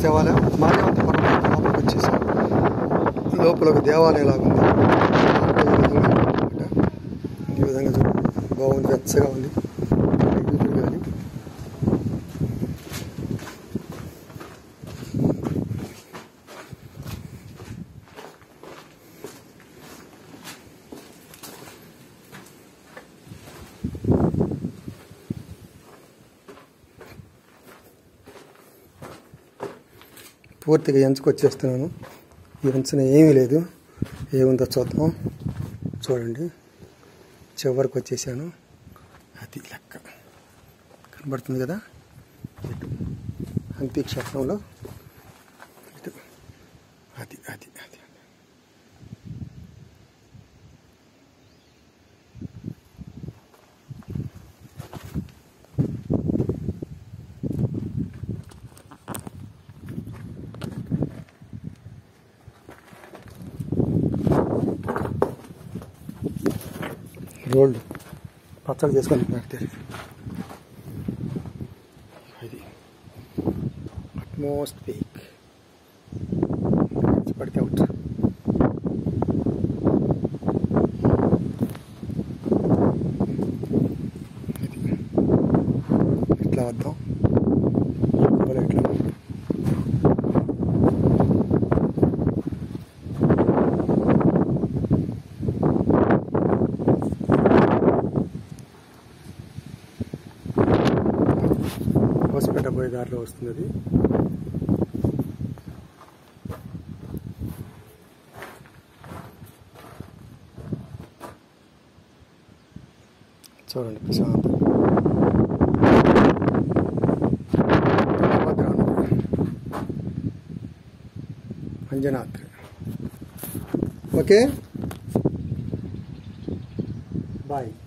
దేవాలయం మాల్యవంత పర్వతం లోపలికి వచ్చేసాం లోపల ఒక దేవాలయం లాగా ఉంది ఈ విధంగా అన్నమాట. ఈ విధంగా చూడండి బాగుంది వెచ్చగా ఉంది ఎగురుతుంది కానీ పూర్తిగా ఎంచుకొచ్చేస్తున్నాను ఈ ఎంచిన ఏమీ లేదు ఏముందో చూద్దాం చూడండి చివరికి వచ్చేసాను అది లెక్క కనబడుతుంది కదా ఇటు హంపి క్షేత్రంలో ఇటు అది అది అది రోల్డ్ పచ్చడి చేసుకొని పెడితే అది అట్మోస్ట్ పీక్ పడితే అవుట్ ఇట్లా వద్దాం లోపల ఇట్లా హోస్పేట పోయే దారిలో వస్తుంది అది చూడండి ప్రశాంతం తుంగభద్ర నది. Anjanadri okay bye